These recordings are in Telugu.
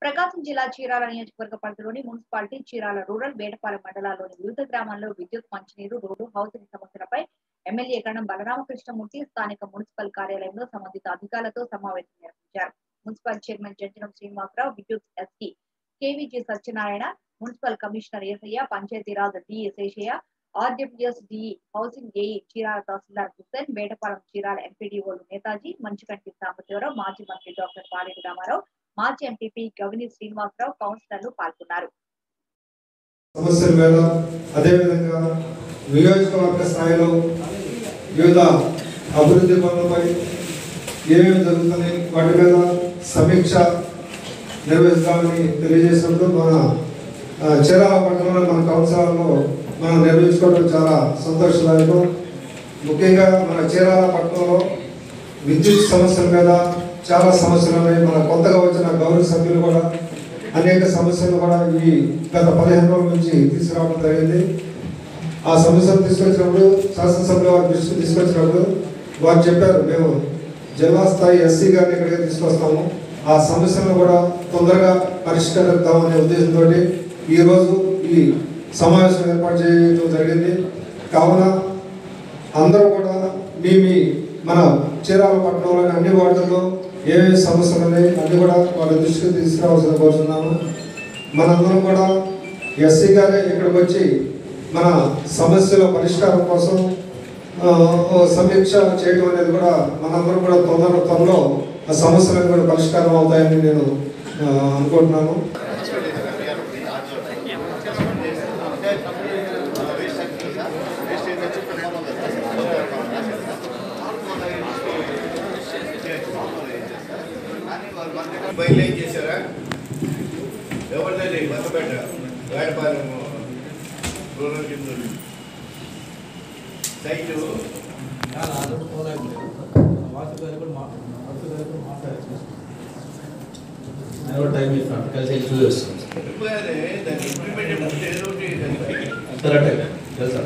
ప్రకాశం జిల్లా చీరాల నియోజకవర్గ పరిధిలోని మున్సిపాలిటీ చీరాల రూరల్ వేటపాలెం మండలాల్లోని వివిధ గ్రామాల్లో విద్యుత్ మంచినీరు రోడ్డు హౌసింగ్ సమస్యలపై ఎమ్మెల్యే కణం బలరామకృష్ణమూర్తి స్థానిక మున్సిపల్ కార్యాలయంలో సంబంధిత అధికారులతో సమావేశం నిర్వహించారు మున్సిపల్ చైర్మన్ జంజనం శ్రీనివాసరావు విద్యుత్ SP KVG Satyanarayana municipal commissioner Yesayya Panchayati Raj D Seshayya RWS DE housing AE Chirala tahsildar Hussain Vetapalem Chirala ఎంపీడీఓలు నేతాజీ మంచుకంటి సాంబశివరావు మాజీ మంత్రి డాక్టర్ పాలేటి రామారావు మాజీ ఎంపీపీ గవిని శ్రీనివాసరావు కౌన్సిలర్లు పాల్గొన్నారు సమస్యల మీద అదేవిధంగా నియోజకవర్గ స్థాయిలో వివిధ అభివృద్ధి పనులపై ఏమేమి జరుగుతున్నాయి వాటి మీద సమీక్ష నిర్వహిస్తామని తెలియజేసినప్పుడు మన ఆ, చీరాల పట్టణంలో మన కౌన్సిలర్లో మనం నిర్వహించుకోవడం చాలా సంతోషదాయకం ముఖ్యంగా మన చీరాల పట్టణంలో విద్యుత్ సమస్యల మీద చాలా సమస్యలు ఉన్నాయి మన కొత్తగా వచ్చిన గౌరవ సభ్యులు కూడా అనేక సమస్యలు కూడా ఈ గత పదిహేను రోజుల నుంచి తీసుకురావడం జరిగింది ఆ సమస్యలు తీసుకొచ్చినప్పుడు శాసనసభలో వారి దృష్టికి తీసుకొచ్చినప్పుడు వారు చెప్పారు మేము జిల్లా స్థాయి ఎస్సీ గారిని ఇక్కడికి తీసుకొస్తాము ఆ సమస్యలను కూడా తొందరగా పరిష్కరిద్దామనే ఉద్దేశంతో ఈరోజు ఈ సమావేశం ఏర్పాటు చేయడం జరిగింది కావున అందరూ కూడా మీ మీ మన చీరాల పట్టణంలోని అన్ని వార్డుల్లో ఏమేమి సమస్యలు ఉన్నాయి అన్ని కూడా వాళ్ళ దృష్టికి తీసుకురావాల్సిన కోరుతున్నాను మనందరం కూడా ఎస్సీ గారే ఇక్కడికి వచ్చి మన సమస్యల పరిష్కారం కోసం ఆ, ఓ సమీక్ష చేయడం అనేది కూడా మనందరం కూడా తొందర త్వరలో ఆ సమస్యలను కూడా పరిష్కారం అవుతాయని నేను ఆ, అనుకుంటున్నాను బయలుదేరి చేశారా ఎవరిదండి కొత్తపేట గాడిపాలెం రూరల్ కింద సైటు టైం ఇస్తాను కలిసి వెళ్ళి చూసేస్తాం చెప్పగానే దాన్ని ఇంప్లిమెంట్ ముందు ఏదో ఒకటి దానికి కరెక్టే తెలుసా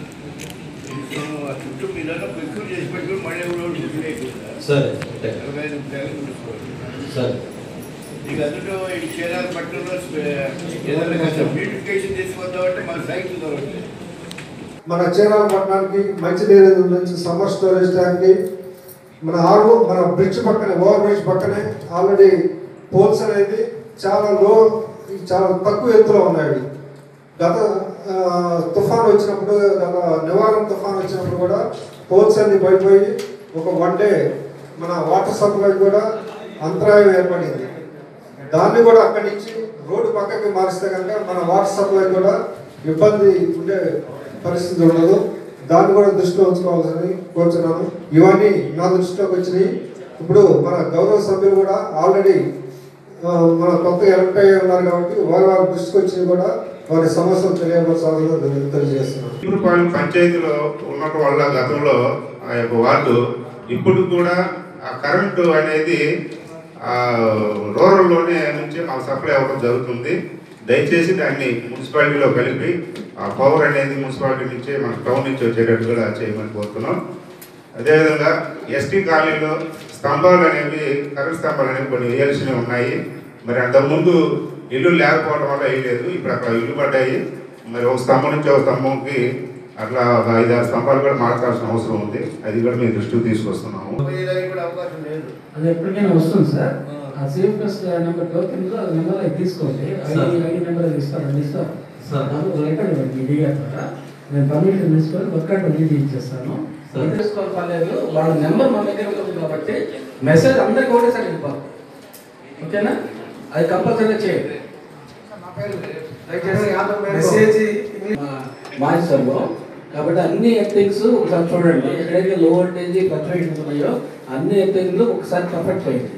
సో ఆ చుట్టూ మీద ఎక్కువ చేసి పెట్టుకుని మళ్ళీ ఎవరో ఒకటి గుర్తులేకుండా సరే కరెక్టే. ఇరవై ఐదు నిమిషాలు గుర్తుకోవాలి సరే ఇక అందులో ఈ చీరాల పట్టణంలో ఏదైనా కాస్త బ్యూటిఫికేషన్ చేసుకుందామంటే మన సైట్ దొరకలేదు మన చీరాల పట్టణానికి మంచినీరు నుంచి సమ్మర్ స్టోరేజ్ ట్యాంక్కి మన ఆరు మన బ్రిడ్జ్ పక్కనే ఓవర్ బ్రిడ్జ్ పక్కనే ఆల్రెడీ పోల్స్ అనేది చాలా లో చాలా తక్కువ ఎత్తులో ఉన్నాయి గత ఆ, తుఫాన్ వచ్చినప్పుడు గత నివారణ తుఫాన్ వచ్చినప్పుడు కూడా పోల్స్ అన్ని పడిపోయి ఒక వన్ డే మన వాటర్ సప్లై కూడా అంతరాయం ఏర్పడింది దాన్ని కూడా అక్కడి నుంచి రోడ్డు పక్కకి మారిస్తే కనుక మన వాటర్ సప్లై కూడా ఇబ్బంది ఉండే పరిస్థితి ఉండదు దాన్ని కూడా దృష్టిలో ఉంచుకోవాల్సింది కోరుచున్నాను ఇవన్నీ నా దృష్టిలోకి వచ్చినాయి ఇప్పుడు మన గౌరవ సభ్యులు కూడా ఆల్రెడీ ఆ, మన కొత్త ఎలక్ట్ అయ్యి ఉన్నారు కాబట్టి వారి వారి దృష్టికి వచ్చి కూడా వారి సమస్యలు తెలియపరచాలని తెలియజేస్తున్నాను ఇప్పుడుపాలెం పంచాయతీలో ఉండటం వల్ల గతంలో ఆ యొక్క వార్డు ఇప్పుడు కూడా ఆ కరెంటు అనేది ఆ రూరల్లోనే నుంచి మాకు సప్లై అవ్వడం జరుగుతుంది దయచేసి దాన్ని మున్సిపాలిటీలో కలిపి ఆ పవర్ అనేది మున్సిపాలిటీ నుంచే మన టౌన్ నుంచి వచ్చేటట్టుగా చేయమని కోరుతున్నాం అదేవిధంగా ఎస్టీ కాలనీలో స్తంభాలు అనేవి కరెంట్ స్తంభాలు అనేవి కొన్ని వేయాల్సినవి ఉన్నాయి మరి అంతకుముందు ఇల్లు లేకపోవడం వల్ల వేయలేదు ఇప్పుడు అక్కడ ఇల్లు పడ్డాయి మరి ఒక స్తంభం నుంచి ఒక స్తంభంకి అట్లా ఒక ఐదు ఆరు స్తంభాలు కూడా మార్చాల్సిన అవసరం ఉంది అది కూడా మీ దృష్టికి తీసుకొస్తున్నాము పోయేదానికి కూడా అవకాశం లేదు అది ఎప్పటికైనా వస్తుంది సార్ ఆ సేఫ్ ప్లస్ నెంబర్ టోకెన్ లో నెంబర్ అది తీసుకోండి సార్. ఐడి ఐడి నెంబర్ అది ఇస్తాను అది ఇస్తాను సార్. నాకు ఒక లెటర్ ఇవ్వండి మీ డిగా ద్వారా నేను పర్మిషన్ తీసుకొని వర్క్ అండ్ రిలీజ్ ఇచ్చేస్తాను సార్. ఇది తీసుకోవాలి పర్లేదు వాళ్ళ నెంబర్ మన దగ్గర ఉంటుంది కాబట్టి మెసేజ్ అందరికి ఒకటేసారి వెళ్ళిపోవాలి ఓకేనా అది కంపల్సరీ చేయండి మెసేజ్ మాయిస్తాము కాబట్టి అన్ని ఎథింగ్స్ ఒకసారి చూడండి ఎక్కడైతే లో వోల్టేజ్ ఫ్లక్చుయేషన్స్ ఉన్నాయో అన్ని ఎథింగ్లు ఒకసారి పర్ఫెక్ట్ చేయండి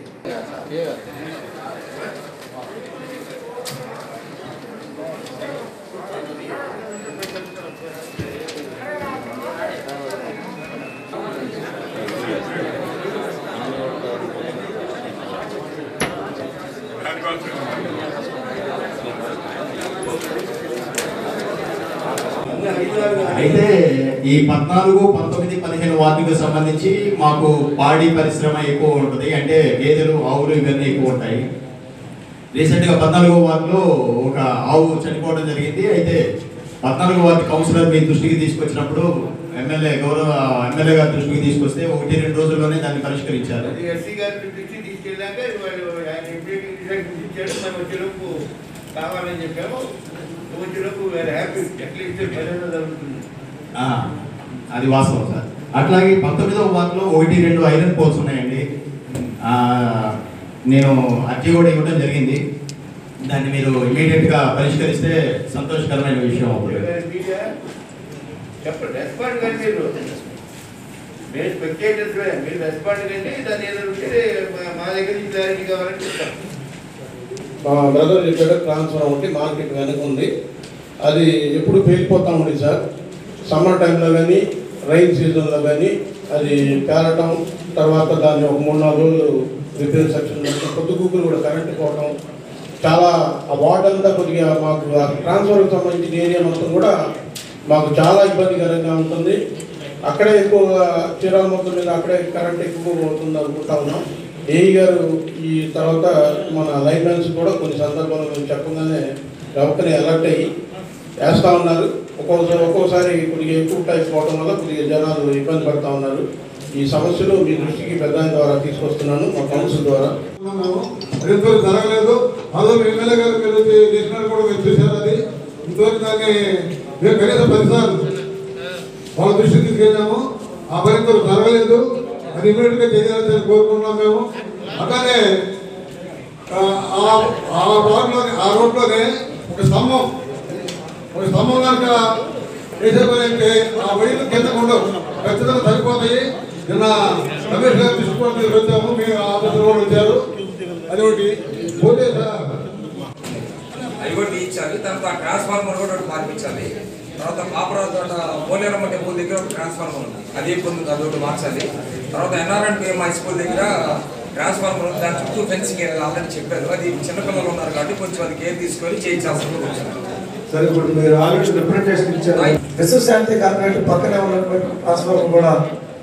అయితే ఈ పద్నాలుగు పంతొమ్మిది పదిహేను వార్డుకు సంబంధించి మాకు పాడి పరిశ్రమ ఎక్కువ ఉంటుంది అంటే గేదెలు ఆవులు ఇవన్నీ ఎక్కువ ఉంటాయి రీసెంట్గా పద్నాలుగో వార్డులో ఒక ఆవు చనిపోవడం జరిగింది అయితే పద్నాలుగో వార్డు కౌన్సిలర్ మీ దృష్టికి తీసుకొచ్చినప్పుడు ఎమ్మెల్యే గౌరవ ఎమ్మెల్యే గారి దృష్టికి తీసుకొస్తే ఒకటి రెండు రోజుల్లోనే దాన్ని పరిష్కరించారు అది ఎస్సీ గారి దృష్టి తీసుకెళ్ళాక వాళ్ళు ఆయన ఇంప్లీటింగ్ డిసైషన్ ఇచ్చాడు మనం వచ్చేలోపు కావాలని చెప్పాము వచ్చేలోపు వేరే హ్యాపీ అట్లీస్ట్ పదిహేను జరుగుతుంది ఆ, అది వాస్తవం సార్ అట్లాగే పంతొమ్మిదవ వార్డులో ఒకటి రెండు ఐరన్ పోల్స్ ఉన్నాయండి ఆ, నేను అర్జీ కూడా ఇవ్వడం జరిగింది దాన్ని మీరు ఇమీడియట్గా పరిష్కరిస్తే సంతోషకరమైన విషయం అవుతుంది మీడియా చెప్పండి రెస్పాండ్ కానీ మీరు మీరు స్పెక్టేటర్స్ మీరు రెస్పాండ్ కండి దాన్ని ఏదో ఉంటే మా- మా దగ్గర నుంచి క్లారిటీ కావాలని చెప్తాం మా బ్రదర్ చెప్పాడు ట్రాన్స్ఫర్ ఒకటి మార్కెట్ వెనక ఉంది అది ఎప్పుడు పేలిపోతా ఉంది సార్ సమ్మర్ టైంలో కానీ రైన్ సీజన్లో కానీ అది పేలటం తర్వాత దాన్ని ఒక మూడు నాలుగు రోజులు రిపేర్ సెక్షన్ కొద్ది కుక్కలు కూడా కరెంట్ పోవటం చాలా ఆ వాటర్ అంతా కొద్దిగా మాకు ఆ ట్రాన్స్ఫర్కి సంబంధించిన ఏరియా మొత్తం కూడా మాకు చాలా ఇబ్బందికరంగా ఉంటుంది అక్కడే ఎక్కువ చీరాల మొత్తం మీద అక్కడే కరెంట్ ఎక్కువ అవుతుంది అనుకుంటా ఉన్నాం ఏఈ గారు ఈ తర్వాత మన లైన్ మ్యాన్స్ కూడా కొన్ని సందర్భాల్లో మేము చెప్పగానే గవకని అలర్ట్ అయ్యి వేస్తూ ఉన్నారు ఒక్కొక్కసారి ఒక్కోసారి కొద్దిగా ఎక్కువ టైం పోవడం వల్ల కొద్దిగా జనాలు ఇబ్బంది పడుతూ ఉన్నారు ఈ సమస్యలు మీ దృష్టికి పెద్ద ద్వారా తీసుకొస్తున్నాను మా కౌన్సిల్ ద్వారా ఇంతవరకు జరగలేదు అందులో ఎమ్మెల్యే గారు మీరు చేసినారు కూడా మీరు చూశారు అది ఇంతవరకు దాన్ని మేము కనీసం పదిసార్లు వాళ్ళ దృష్టికి తీసుకెళ్ళాము ఆ పని ఇంతవరకు జరగలేదు అది ఇమీడియట్ గా చేయాలని కోరుకుంటున్నాం మేము అట్లానే ఆ, ఆ- ఆ రోడ్లోనే ఆ రోడ్లోనే ఒక స్తంభం ఒక స్తంభం కనుక వేసే పని అంటే ఆ వైర్లు కింద ఉండవు ఖచ్చితంగా సరిపోతాయి నిన్న రమేష్ గారు తీసుకొని తీసుకొచ్చాము మీ ఆఫీసర్ కూడా వచ్చారు అది ఒకటి పోతే సార్ అవి కూడా ఇచ్చాలి తర్వాత ఆ ట్రాన్స్ఫార్మర్ కూడా ఒకటి మార్పించాలి తర్వాత పాపరాజు తోట పోలేరమ్మ టెంపుల్ దగ్గర ఒక ట్రాన్స్ఫార్మర్ ఉంది అది ఇప్పుడు అది ఒకటి మార్చాలి తర్వాత ఎన్ఆర్ఎన్ పిఎం హై స్కూల్ దగ్గర ట్రాన్స్ఫార్మర్ ఉంది దాని చుట్టూ ఫెన్సింగ్ ఆల్రెడీ చెప్పారు అది చిన్నపిల్లలు ఉన్నారు కాబట్టి కొంచెం అది కేర్ తీసుకొని చేయించాల్సింది వచ్చారు సరే ఇప్పుడు మీరు ఆల్రెడీ రిప్రజెంటేషన్ ఇచ్చారు విశ్వశాంతి కార్పొరేట్ పక్కనే ఉన్నటువంటి ట్రాన్స్ఫార్మర్ కూడా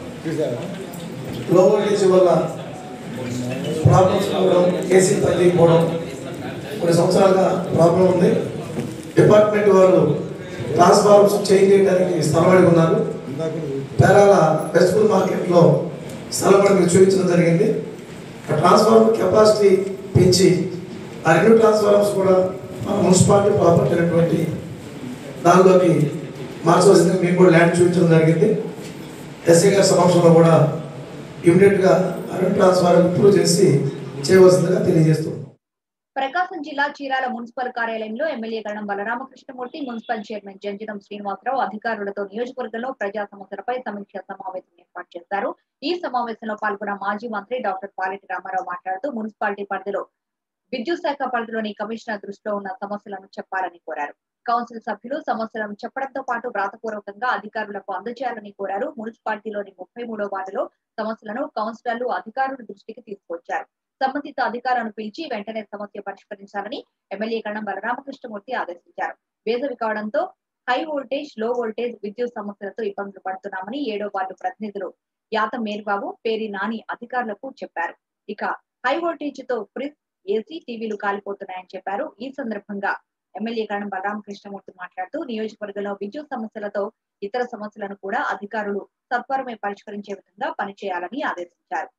లో వోల్టేజ్ వల్ల ప్రాబ్లమ్స్ రావడం కేసీ తగ్గిపోవడం కొన్ని సంవత్సరాలుగా ప్రాబ్లం ఉంది డిపార్ట్మెంట్ వారు ట్రాన్స్ఫార్మర్స్ చేంజ్ చేయడానికి స్థలపడి ఉన్నారు పేరాల వెజిటబుల్ మార్కెట్లో స్థలం కూడా మీకు చూపించడం జరిగింది ఆ ట్రాన్స్ఫార్మర్ కెపాసిటీ పెంచి ఆ రెండు ట్రాన్స్ఫార్మర్స్ కూడా మన మున్సిపాలిటీ ప్రాపర్టీ అయినటువంటి దానిలోకి మార్చవలసింది మేము కూడా ల్యాండ్ చూపించడం జరిగింది ఎస్ఐ గారి సమక్షంలో కూడా ఇమీడియట్గా అన్ని ట్రాన్స్ఫార్ ఇంప్రూవ్ చేసి చేయవలసిందిగా తెలియజేస్తున్నాం ప్రకాశం జిల్లా చీరాల మున్సిపల్ కార్యాలయంలో MLA Ganam Balaramakrishnamurthy municipal chairman Janjanam Srinivasarao అధికారులతో నియోజకవర్గంలో ప్రజా సమస్యలపై సమీక్ష సమావేశం ఏర్పాటు చేశారు ఈ సమావేశంలో పాల్గొన్న మాజీ మంత్రి డాక్టర్ పాలెటి రామారావు మాట్లాడుతూ మున్సిపాలిటీ పరిధిలో విద్యుత్ శాఖ పరిధిలోని కమిషనర్ దృష్టిలో ఉన్న సమస్యలను చెప్పాలని కోరారు కౌన్సిల్ సభ్యులు సమస్యలను చెప్పడంతో పాటు వ్రాతపూర్వకంగా అధికారులకు అందజేయాలని కోరారు మున్సిపాలిటీలోని ముప్పై మూడో వార్డులో సమస్యలను కౌన్సిలర్లు అధికారుల దృష్టికి తీసుకొచ్చారు సంబంధిత అధికారులను పిలిచి వెంటనే సమస్య పరిష్కరించాలని ఎమ్మెల్యే కణం బలరామకృష్ణమూర్తి ఆదేశించారు వేసవి కావడంతో హై వోల్టేజ్ లో వోల్టేజ్ విద్యుత్ సమస్యలతో ఇబ్బందులు పడుతున్నామని ఏడో వార్డు ప్రతినిధులు యాత మేర్బాబు పేరి నాని అధికారులకు చెప్పారు ఇక హై వోల్టేజ్ తో ఫ్రిజ్ ఏసీ టీవీలు కాలిపోతున్నాయని చెప్పారు ఈ సందర్భంగా ఎమ్మెల్యే కణం బలరామకృష్ణమూర్తి మాట్లాడుతూ నియోజకవర్గంలో విద్యుత్ సమస్యలతో ఇతర సమస్యలను కూడా అధికారులు సత్వరమే పరిష్కరించే విధంగా పనిచేయాలని ఆదేశించారు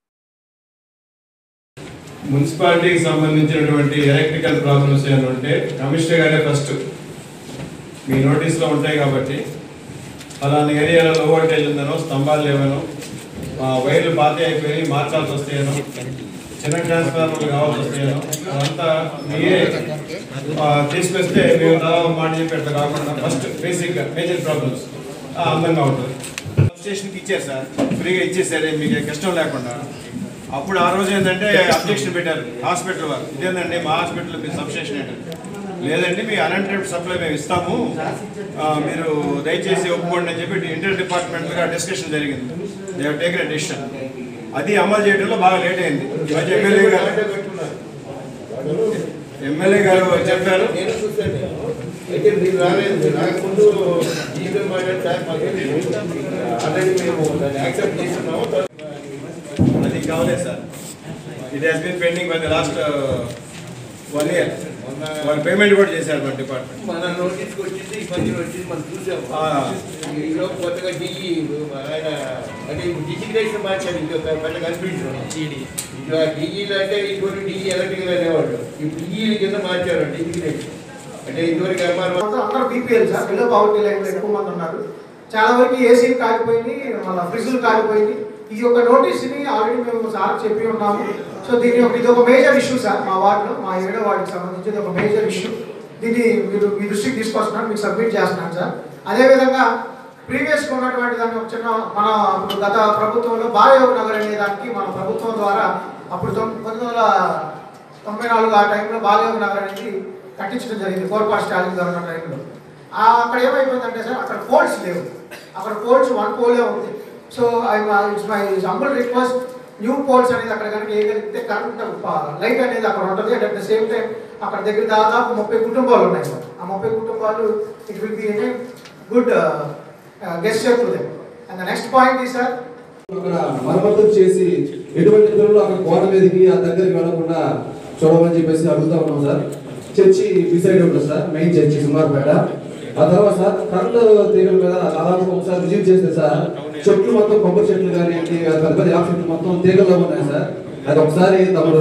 మున్సిపాలిటీకి సంబంధించినటువంటి ఎలక్ట్రికల్ ప్రాబ్లమ్స్ ఏమైనా ఉంటే కమిషనర్ గారే ఫస్ట్ మీ నోటీస్లో ఉంటాయి కాబట్టి అలాంటి ఏరియాలో లో వోల్టేజ్ ఉందనో స్తంభాలు లేవనో ఆ వైర్లు పాత అయిపోయి మార్చాల్సి వస్తాయనో చిన్న ట్రాన్స్ఫార్మర్లు కావాల్సి వస్తాయనో అదంతా మీరే ఆ, తీసుకొస్తే మేము దాదాపు మాట చెప్పి అట్లా కాకుండా ఫస్ట్ బేసిక్గా మేజర్ ప్రాబ్లమ్స్ అందంగా ఉంటుంది స్టేషన్కి ఇచ్చారు సార్ ఫ్రీగా ఇచ్చేసారు మీకు కష్టం లేకుండా అప్పుడు ఆ రోజు ఏంటంటే అబ్జెక్షన్ పెట్టారు హాస్పిటల్ వారు ఇదేంటండి మా హాస్పిటల్ మీ సబ్స్టేషన్ ఏంటంటే లేదండి మీ అన్అంటెడ్ సప్లై మేము ఇస్తాము ఆ, మీరు దయచేసి ఒప్పుకోండి అని చెప్పి ఇంటర్ డిపార్ట్మెంట్గా డిస్కషన్ జరిగింది దే టేకన్ డెసిషన్ అది అమలు చేయడంలో బాగా లేట్ అయింది ఈ మధ్య ఎమ్మెల్యే గారు ఎమ్మెల్యే గారు చెప్పారు నేను చూశాను అయితే మీరు రాలేదు మీరు రాకముందు ఈవెన్ మాట్లాడి సార్ మాకు ఆల్రెడీ మేము దాన్ని యాక్సెప్ట్ చేస్తున్నాము అది కావలేదు sir it has been pending for the last one year వాళ్ళు పేమెంట్ కూడా చేశారు మన డిపార్ట్మెంట్ మన నోటీస్కి వచ్చింది ఈ మధ్యన వచ్చింది మనం చూసాము ఆ. ఈలో కొత్తగా డిఈ ఆయన అంటే డిజిగ్రేషన్ మార్చారు ఇంకా పెద్ద కన్ఫ్యూజన్ ఇంకా డిఈలు అంటే ఇటువంటి డిఈ ఎలక్ట్రికల్ అనేవాళ్ళు ఇప్పుడు డిఈల కింద మార్చారు డిజిగ్రేషన్ అంటే ఇదివరకు ఎంఆర్ అందరూ బీపీఎల్ సార్ బిలో పవర్టీ లైన్లో ఎక్కువ మంది ఉన్నారు చాలా వరకు ఏసీలు కాలిపోయింది మళ్ళీ ఫ్రిడ్జ్లు కాలిపోయింది ఈ యొక్క నోటీస్ని ఆల్రెడీ మేము సార్ చెప్పి ఉన్నాము సో దీని యొక్క ఇది ఒక మేజర్ ఇష్యూ సార్ మా వార్డులో మా ఏడో వార్డుకి సంబంధించి ఇది ఒక మేజర్ ఇష్యూ దీన్ని మీరు మీ దృష్టికి తీసుకొస్తున్నాను మీకు సబ్మిట్ చేస్తున్నాను సార్ అదేవిధంగా ప్రీవియస్గా ఉన్నటువంటి దాన్ని ఒక చిన్న మన ఇప్పుడు గత ప్రభుత్వంలో బాలయోగ నగర్ అనే దానికి మన ప్రభుత్వం ద్వారా అప్పుడు తొమ్- పంతొమ్మిది వందల తొంభై నాలుగు ఆ టైంలో బాలయోగ నగర్ అనేది కట్టించడం జరిగింది కోర్పాటి స్టాలిన్ గారు ఉన్న టైంలో ఆ అక్కడ ఏమైపోయిందంటే సార్ అక్కడ పోల్స్ లేవు అక్కడ పోల్స్ వన్ పోలే ఉంది so I it's my humble request new poles అనేది అక్కడ కనుక వేయగలిగితే కరెంట్ లైట్ అనేది అక్కడ ఉంటుంది and at the same time అక్కడ దగ్గర దాదాపు ముప్పై కుటుంబాలు ఉన్నాయి సార్ ఆ ముప్పై కుటుంబాలు it will be a good guest to them and the next point ఈ సార్ అక్కడ మరమ్మతులు చేసి ఎటువంటి పిల్లలు అక్కడ గోడ మీదకి ఆ దగ్గరికి వెళ్ళకుండా చూడమని చెప్పేసి అడుగుతా ఉన్నాం సార్ చర్చి డిసైడ్ ఉంటుంది సార్ మెయిన్ చర్చి సుమారుపేట ఆ తర్వాత సార్ కరెంట్ తీగల మీద దాదాపు ఒకసారి విజిట్ చేస్తే సార్ చెట్లు మొత్తం కొబ్బరి చెట్లు కానీ పెద్ద పెద్ద యాప్ చెట్లు మొత్తం తీగల్లో ఉన్నాయి సార్ అది ఒకసారి తమరు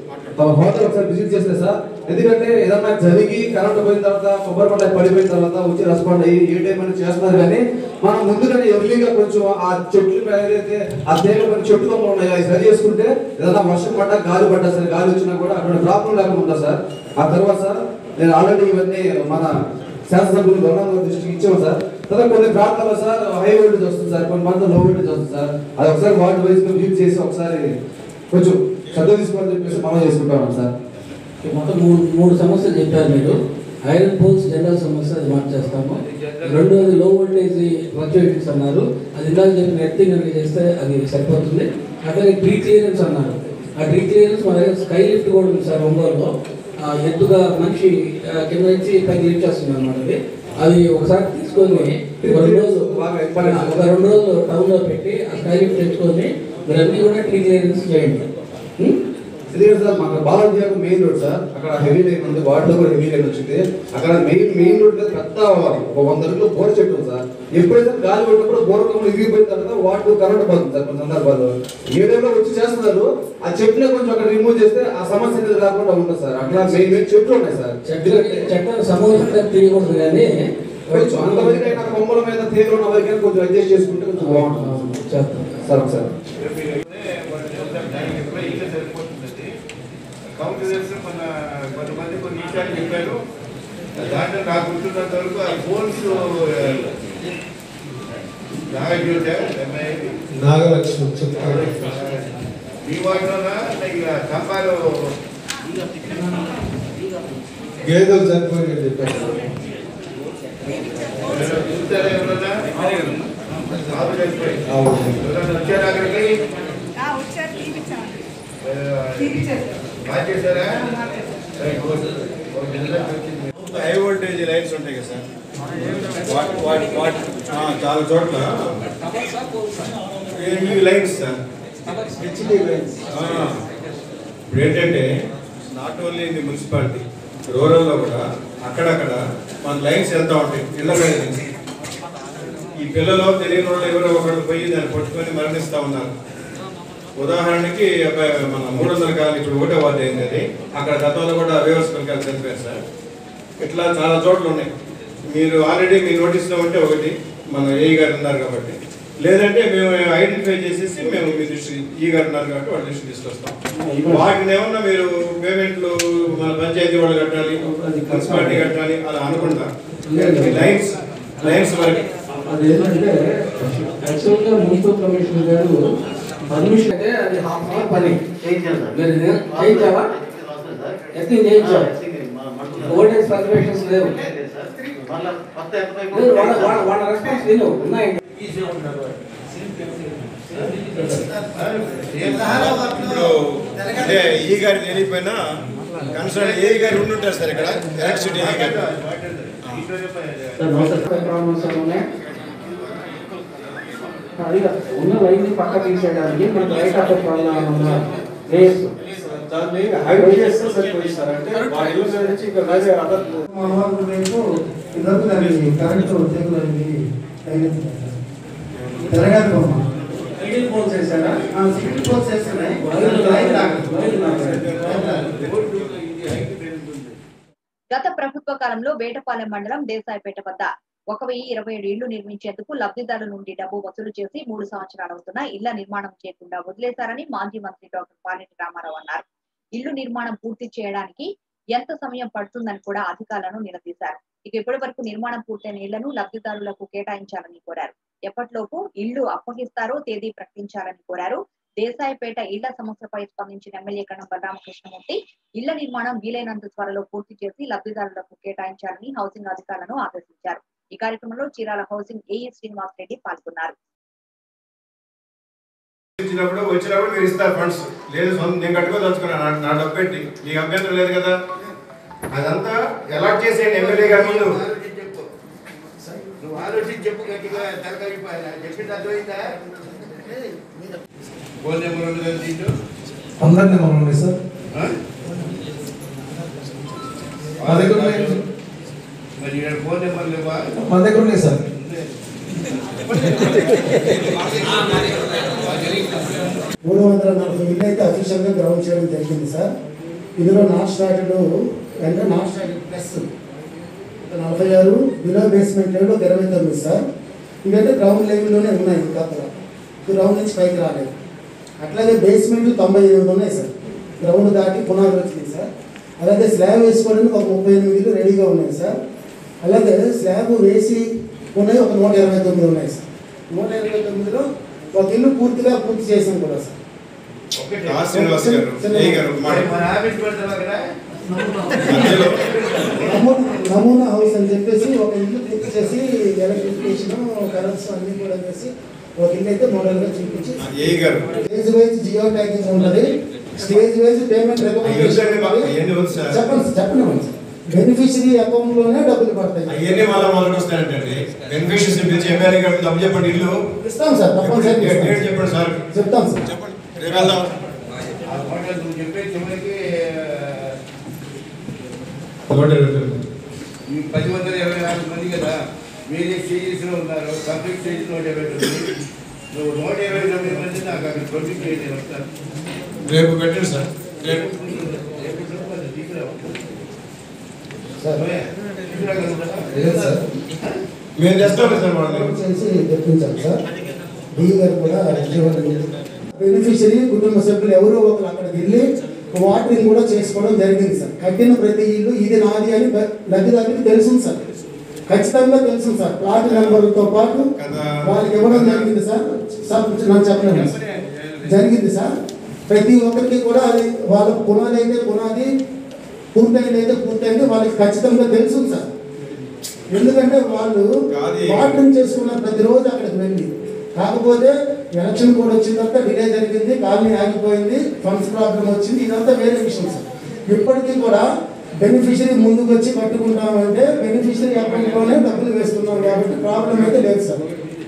తమ హోటల్ ఒకసారి విజిట్ చేస్తే సార్ ఎందుకంటే ఏదన్నా జరిగి కరెంట్ పోయిన తర్వాత కొబ్బరి పంట పడిపోయిన తర్వాత వచ్చి రెస్పాండ్ అయ్యి ఏ టైం అని చేస్తున్నారు కానీ మనం ముందుగానే ఎర్లీగా కొంచెం ఆ చెట్లు మీద ఏదైతే ఆ తీగ పైన చెట్టు కొమ్మలు ఉన్నాయో అవి సరి చేసుకుంటే ఏదైనా వర్షం పడ్డా గాలి పడ్డా సరే గాలి వచ్చినా కూడా అటువంటి ప్రాబ్లం లేకుండా ఉందా సార్ ఆ తర్వాత సార్ నేను ఆల్రెడీ ఇవన్నీ మన శాసనసభ్యులు గవర్నర్ దృష్టికి ఇచ్చాము సార్ తర్వాత కొన్ని ప్రాంతాల్లో సార్ హై వోల్టేజ్ వస్తుంది సార్ కొన్ని ప్రాంతాల్లో లో వోల్టేజ్ వస్తుంది సార్ అది ఒకసారి వార్డు వైజ్ యూజ్ చేసి ఒకసారి కొంచెం శ్రద్ధ తీసుకోవాలని చెప్పేసి మనం చేసుకుంటాం సార్ మొత్తం మూడు మూడు సమస్యలు చెప్పారు మీరు ఐరన్ పోల్స్ జనరల్ సమస్య అది మార్చేస్తాము రెండోది లో వోల్టేజ్ ఫ్లక్చుయేషన్స్ అన్నారు అది ఇందాక చెప్పిన ఎర్తింగ్ కనుక చేస్తే అది సరిపోతుంది అట్లాగే ట్రీ క్లియరెన్స్ అన్నారు ఆ ట్రీ క్లియరెన్స్ మన దగ్గర స్కై లిఫ్ట్ కూడా ఉంది సార్ ఒంగోలులో ఆ ఎత్తుగా మనిషి ఆ, కింద నుంచి పైకి లిఫ్ట్ చేస్తుంది అనమాట అది అది ఒకసారి తీసుకొని ఒక రెండు రోజులు ఒక రెండు రోజులు టౌన్లో పెట్టి ఆ స్కై లిఫ్ట్ తెచ్చుకొని మీరు అన్నీ కూడా ట్రీ క్లియరెన్స్ చేయండి ఉం? ఎందుకంటే సార్ మాకు బాలాజీ మెయిన్ రోడ్ సార్ అక్కడ హెవీ లైన్ ఉంది వాటిలో కూడా హెవీ లైన్ వచ్చింది అక్కడ మెయిన్ మెయిన్ రోడ్ మీద పెద్ద ఒక వంద అడుగులు బోర చెట్టు ఉంది సార్ ఎప్పుడైతే గాలి పెట్టినప్పుడు బోర కొమ్మలు ఇరిగిపోయిన తర్వాత వాటర్ కరెంట్ పోతుంది సార్ కొన్ని సందర్భాల్లో ఏ టైంలో వచ్చి చేస్తున్నారు ఆ చెట్టునే కొంచెం అక్కడ రిమూవ్ చేస్తే ఆ సమస్య అనేది రాకుండా ఉంటుంది సార్ అట్లా మెయిన్ మెయిన్ చెట్లు ఉన్నాయి సార్ చెట్లు చెట్లను సమూహంగా తీయకూడదు కానీ కొంచెం అంతవరకు అయినా కొమ్మల మీద తీగలు ఉన్న వరకు కొంచెం అడ్జస్ట్ చేసుకుంటే కొంచెం బాగుంటుంది సార్ ఒకసారి కౌన్సిలర్స్ మన కొంతమంది కొన్ని విషయాలు చెప్పారు దాంట్లో నాకు గుర్తున్నంత వరకు ఆ ఫోన్స్ నాగజ్యోతి నాగలక్ష్మి చెప్తాను మీ వాటిలోనా ఇలా స్తంభాలు గేదెలు చనిపోయి చెప్పారు చూస్తారా ఎవరన్నా ఆవు చనిపోయి ఎవరన్నా వచ్చారా అక్కడికి మార్చేశారా హై వోల్టేజ్ లైన్స్ ఉంటాయి కదా సార్ వాట్ వాట్ వాట్ ఆ, చాలా చోట్ల ఈ లైన్స్ సార్ ఆ, ఇప్పుడు ఏంటంటే not only in the municipality రూరల్లో కూడా అక్కడక్కడ మన లైన్స్ వెళ్తూ ఉంటాయి ఇళ్ళ మీద నుంచి ఈ పిల్లలు తెలియని వాళ్ళు ఎవరో ఒకళ్ళు పోయి దాన్ని పట్టుకొని మరణిస్తూ ఉన్నారు ఉదాహరణకి అబ్బాయి మన మూడు వందల కాలం ఇప్పుడు ఒకటో వార్డు అయింది అది అక్కడ గతంలో కూడా వేవర్స్ పిల్లకాయలు చనిపోయారు సార్ ఇట్లా చాలా చోట్ల ఉన్నాయి మీరు ఆల్రెడీ మీ నోటీస్లో ఉంటే ఒకటి మన ఏ గారు ఉన్నారు కాబట్టి లేదంటే మేము ఐడెంటిఫై చేసేసి మేము మీ దృష్టి ఈ గారు ఉన్నారు కాబట్టి వాళ్ళ దృష్టి తీసుకొస్తాం వాటిని ఏమన్నా మీరు పేమెంట్లు మన పంచాయతీ వాళ్ళు కట్టాలి మున్సిపాలిటీ కట్టాలి అలా అనుకుంటా లైన్స్ లైన్స్ వరకు అది ఏంటంటే యాక్చువల్గా మున్సిపల్ కమిషనర్ గారు పర్మిషన్ అయితే అది హాఫ్ అవర్ పని మీరు ఇది చేయించావా ఎత్తింగ్ చేయించావా ఓల్డేజ్ సర్వేషన్స్ లేవు లేదు, వాళ్ళ వాళ్ళ- వాళ్ళ రెస్పాన్స్ లేవు ఉన్నాయి ఇప్పుడు అంటే ఈ గారి తెలియపోయినా కన్సర్న్ ఏ గారు ఉండి ఉంటారు సార్ ఇక్కడ ఎలక్ట్రిసిటీ ఏ గారు ప్రాబ్లమ్స్ ఉన్నాయి అది ఉన్న లైన్ ని పక్క తీసేయడానికి మనకి రైట్ ఆఫ్ ప్రాబ్లం ఉన్న ప్లేస్ దాన్ని హైడ్ చేస్తే సరిపోయింది సార్ అంటే మా ఇల్లు మీద నుంచి ఇంకా వేరే అదర్ మన వాళ్ళు రేపు ఇద్దరు దాన్ని కరెంట్ తెగులు అనేది తగిలింది జరగాలి అమ్మా ఐడియల్ ఫోన్ చేశారా సిటీ పోస్ట్ చేస్తున్నాయి వైర్ లాగదు, వైర్ లాగదు. గత ప్రభుత్వ కాలంలో వేటపాలెం మండలం దేశాయిపేట వద్ద ఒక వెయ్యి ఇరవై ఏడు ఇళ్లు నిర్మించేందుకు లబ్ధిదారుల నుండి డబ్బు వసూలు చేసి మూడు సంవత్సరాలు అవుతున్నా ఇళ్ల నిర్మాణం చేయకుండా వదిలేశారని మాజీ మంత్రి డాక్టర్ పాలెటి రామారావు అన్నారు ఇల్లు నిర్మాణం పూర్తి చేయడానికి ఎంత సమయం పడుతుందని కూడా అధికారులను నిలదీశారు ఇక ఇప్పటి వరకు నిర్మాణం పూర్తయిన ఇళ్లను లబ్ధిదారులకు కేటాయించాలని కోరారు ఎప్పటిలోపు ఇళ్లు అప్పగిస్తారో తేదీ ప్రకటించాలని కోరారు దేశాయిపేట ఇళ్ల సమస్యపై స్పందించిన ఎమ్మెల్యే కణం బలరామకృష్ణమూర్తి ఇళ్ల నిర్మాణం వీలైనంత త్వరలో పూర్తి చేసి లబ్ధిదారులకు కేటాయించాలని హౌసింగ్ అధికారులను ఆదేశించారు ఈ కార్యక్రమంలో చీరాల హౌసింగ్ ఏఈ శ్రీనివాస్ రెడ్డి పాల్గొన్నారు ఇచ్చినప్పుడు వచ్చినప్పుడు మీరు ఇస్తారు ఫండ్స్ లేదు సొంత నేను కట్టుకోదలుచుకున్నాను నా- నా డబ్బు పెట్టి మీకు అభ్యంతరం లేదు కదా అదంతా అలాట్ చేసేయండి ఎమ్మెల్యే గారి ముందు నువ్వు ఆలోచించి చెప్పు గట్టిగా తలకాయ చెప్పింది అర్థమైందా ఫోన్ నెంబర్ ఉంది కదా దీంట్లో అందరి నెంబర్ ఉన్నాయి సార్ మా దగ్గర ఉన్నాయి మరి ఇక్కడ ఫోన్ నెంబర్ లేవా మన దగ్గర ఉన్నాయి సార్ మూడు వందల నలభై ఇల్లు అయితే అఫీషియల్గా గ్రౌండ్ చేయడం జరిగింది సార్ ఇందులో నాట్ స్టార్టెడ్ అంటే నాట్ స్టార్టెడ్ ప్లస్ నలభై ఆరు బిలో బేస్మెంట్ లెవెల్ ఒక ఇరవై తొమ్మిది సార్ ఇవైతే గ్రౌండ్ లెవెల్లోనే ఉన్నాయి ఇంకా గ్రౌండ్ నుంచి పైకి రాలేదు అట్లాగే బేస్మెంట్ తొంభై ఎనిమిది ఉన్నాయి సార్ గ్రౌండ్ దాటి పునాదులు వచ్చింది సార్ అలాగే స్లాబ్ వేసుకోవడానికి ఒక ముప్పై ఎనిమిది ఇల్లు రెడీగా ఉన్నాయి సార్ అలాగే స్లాబ్ వేసి ఉన్నాయి ఒక నూట ఇరవై తొమ్మిది ఉన్నాయి సార్ నూట ఇరవై తొమ్మిదిలో ఒక ఇల్లు పూర్తిగా పూర్తి చేసాం కూడా సార్ ఆ శ్రీనివాస్ గారు ఏ గారు ఒక మాట. మన ఆఫీస్ పెడతావా అక్కడ నమూనా నమూనా హౌస్ అని చెప్పేసి ఒక ఇల్లు తెప్పించేసి ఎలక్ట్రిఫికేషన్ కరెంట్స్ అన్ని కూడా వేసి ఒక ఇల్లు అయితే మోడల్ గా చూపించి ఏ గారు స్టేజ్ వైజ్ జియో ట్యాగింగ్ ఉంటుంది స్టేజ్ వైజ్ పేమెంట్ అవన్నీ మాకు అవన్నీ వద్దు సార్. చెప్పండి సార్, చెప్పండి మేడం. బెనిఫిషరీ అకౌంట్ లోనే డబ్బులు పడతాయి అవన్నీ మళ్ళీ మొదలుకు వస్తాయంటండి బెనిఫిషియర్స్ పిలిచి ఎమ్మెల్యే గారు డబ్బు చెప్పండి ఇల్లు ఇస్తాం సార్ తప్పనిసరిగా డేట్ ఇస్తాం. చెప్పండి సార్ చెప్తాం సార్ చెప్పండి రేపు వెళ్దాం ఆ హోటల్ నువ్వు చెప్పే చివరికి ఒకటి రెండు. ఈ పది వందల ఇరవై నాలుగు మంది కదా వేరే స్టేజెస్లో ఉన్నారు కంప్లీట్ స్టేజ్ నూట ఇరవై తొమ్మిది నువ్వు నూట ఇరవై తొమ్మిది మంది నాకు అక్కడ కంప్లీట్ చేసి వస్తాను రేపు పెట్టండి సార్ రేపు లేదు సార్ మేము తెస్తాం సార్ వాళ్ళని చేసి తెప్పించాం సార్ డిఈ గారు కూడా బెనిఫిషరీ కుటుంబ సభ్యులు ఎవరో ఒకరు అక్కడికి వెళ్ళి వాటరింగ్ కూడా చేసుకోవడం జరిగింది సార్ కట్టిన ప్రతి ఇల్లు ఇది నాది అని బ- లబ్ధిదారులకు తెలుసు సార్ ఖచ్చితంగా తెలుసు సార్ ప్లాట్ నెంబర్తో పాటు వాళ్ళకి ఇవ్వడం జరిగింది సార్ సార్ నాకు చెప్పలేదు సార్. జరిగింది సార్ ప్రతి ఒక్కరికి కూడా అది వాళ్ళ పునాది అయితే పునాది పూర్తయింది అయితే పూర్తయింది వాళ్ళకి ఖచ్చితంగా తెలుసు సార్ ఎందుకంటే వాళ్ళు వాటరింగ్ చేసుకున్న ప్రతిరోజు అక్కడికి వెళ్ళి కాకపోతే ఎలక్షన్ కూడా వచ్చిన తర్వాత డిలే జరిగింది కాలనీ ఆగిపోయింది ఫండ్స్ ప్రాబ్లం వచ్చింది ఇదంతా వేరే విషయం సార్ ఇప్పటికీ కూడా బెనిఫిషరీ ముందుకు వచ్చి కట్టుకుంటామంటే బెనిఫిషరీ అకౌంట్లోనే డబ్బులు వేస్తున్నాం కాబట్టి ప్రాబ్లం అయితే లేదు సార్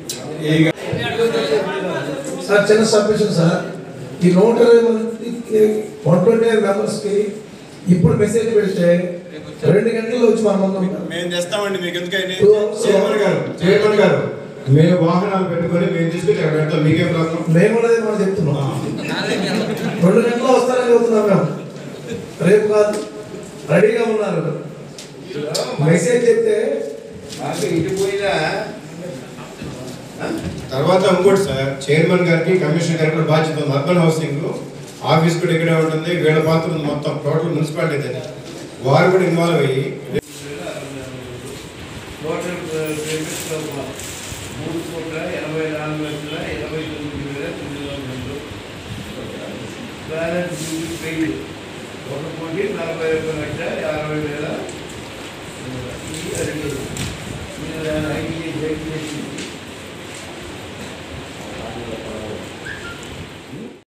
సార్ చిన్న సబ్మిషన్ సార్ ఈ నూట ఇరవై మందికి వన్ ట్వంటీ నైన్ మెంబర్స్కి ఇప్పుడు మెసేజ్ పెడితే రెండు గంటల్లో వచ్చి మన ముందు ఉంటారు మేము తెస్తామండి మీకు ఎందుకని చైర్మన్ గారు చైర్మన్ గారు మేము వాహనాలు పెట్టుకొని మేము తీసుకొచ్చి అక్కడ పెడతాం మీకేం ప్రాబ్లం మేము కూడా అదే మనం చెప్తున్నాం రెండు గంటల్లో వస్తారని చెబుతున్నాం మేము రేపు కాదు రెడీగా ఉన్నారు మెసేజ్ చెప్తే మాకు ఇటు పోయినా తర్వాత ఇంకోటి సార్ చైర్మన్ గారికి కమిషనర్ గారికి కూడా బాధ్యత ఉంది అర్బన్ హౌసింగ్ ఆఫీస్ కూడా ఇక్కడే ఉంటుంది వీళ్ళ పాత్ర ఉంది మొత్తం టోటల్ మున్సిపాలిటీ అని వారు కూడా ఇన్వాల్వ్ అయ్యి టోటల్ పేమెంట్స్ మూడు కోట్ల ఎనభై నాలుగు లక్షల ఎనభై తొమ్మిది వేల తొమ్మిది వందల రెండు బ్యాలెన్స్ డ్యూ పెయిడ్ ఒక కోటి నలభై ఒక లక్ష